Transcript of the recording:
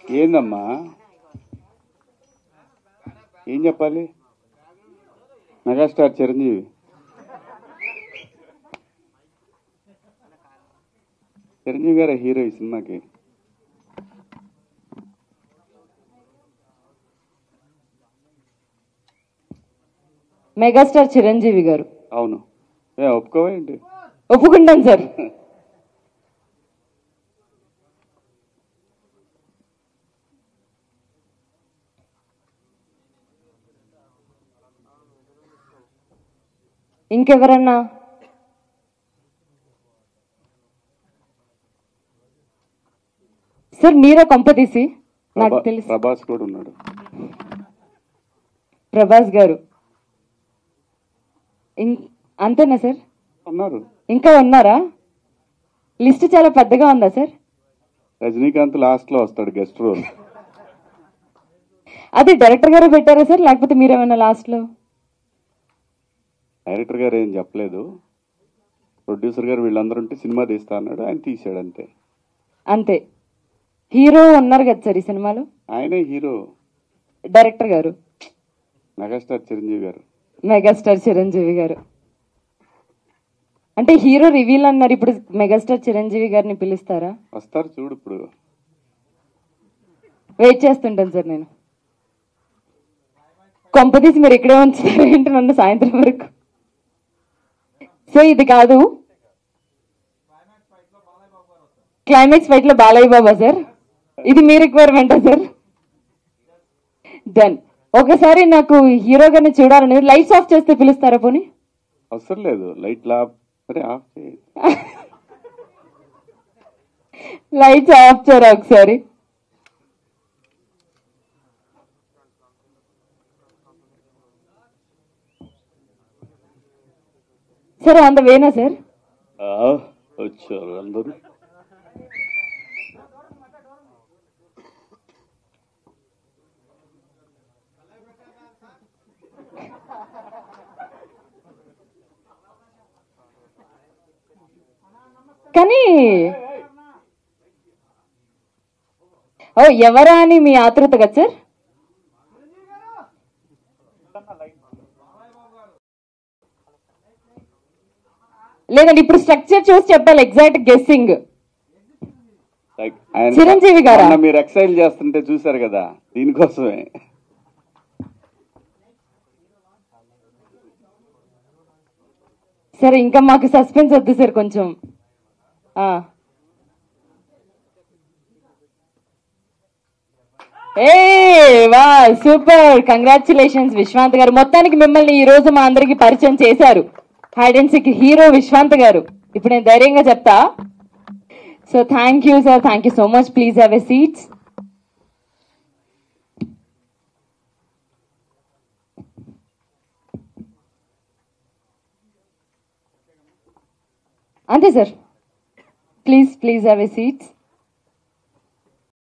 ఏందమ్మా ఏం చెప్పాలి మెగాస్టార్ చిరంజీవి చిరంజీవి గారే హీరో ఈ సినిమాకి మెగాస్టార్ చిరంజీవి గారు అవును ఏ ఒప్పుకోవా ఏంటి ఒప్పుకుంటాను సార్ ఇంకెవరన్నా సార్ మీరే కొంప తీసి నాకు ప్రభా- తెలుసు ప్రభాస్ కూడా ఉన్నాడు ప్రభాస్ గారు ఇం- అంతేనా సార్ ఉన్నారు ఇంకా ఉన్నారా లిస్ట్ చాలా పెద్దగా ఉందా సార్ రజనీకాంత్ లాస్ట్ లో వస్తాడు గెస్ట్ రోల్ అది డైరెక్టర్ గారు పెట్టారా సార్ లేకపోతే మీరేమన్నా లాస్ట్ లో డైరెక్టర్ గారు ఏం చెప్పలేదు ప్రొడ్యూసర్ గారు వీళ్ళందరూ ఉంటే సినిమా తీస్తా అన్నాడు ఆయన తీసాడు అంతే అంతే హీరో ఉన్నారు కదా సార్ ఈ సినిమాలో ఆయనే హీరో డైరెక్టర్ గారు మెగాస్టార్ చిరంజీవి గారు మెగాస్టార్ చిరంజీవి గారు అంటే హీరో రివీల్ అన్నారు ఇప్పుడు మెగాస్టార్ చిరంజీవి గారిని పిలుస్తారా వస్తారు చూడు ఇప్పుడు వెయిట్ చేస్తుంటాను సార్ నేను కొంపదీసి మీరు ఇక్కడే ఉంచుతారు ఏంటి నన్ను సాయంత్రం వరకు సో ఇది కాదు క్లైమాక్స్ ఫైట్ లో బాలయ్య బాబా సార్ ఇది మీ రిక్వైర్మెంటా సార్ డన్ ఒకసారి నాకు హీరో గారిని చూడాలని లైట్స్ ఆఫ్ చేస్తే పిలుస్తారా పోనీ అవసరం లేదు లైట్ లా సరే ఆఫ్ చేయి లైట్స్ ఆఫ్ చేయరా ఒకసారి సార్ అంత వేనా సార్ ఆ, వచ్చారు అందరూ కానీ ఓ ఎవరా అని మీ ఆతృత కదా సార్ లేదండి ఇప్పుడు స్ట్రక్చర్ చూసి చెప్పాలి ఎగ్జాక్ట్ గెస్సింగ్ లైక్ ఆయన చిరంజీవి గారా? మొన్న మీరు ఎక్సైజ్ చేస్తుంటే చూశారు కదా దీనికోసమే సరే ఇంకా మాకు సస్పెన్స్ వద్దు సార్ కొంచెం ఆ. ఏ వా సూపర్ కంగ్రాచులేషన్స్ విశ్వాంత్ గారు మొత్తానికి మిమ్మల్ని ఈ రోజు మా అందరికి పరిచయం చేశారు hide and seek hero Vishwant గారు ఇప్పుడు నేను ధైర్యంగా చెప్తా so thank you sir thank you so much please have a seats అంతే sir please please have a seats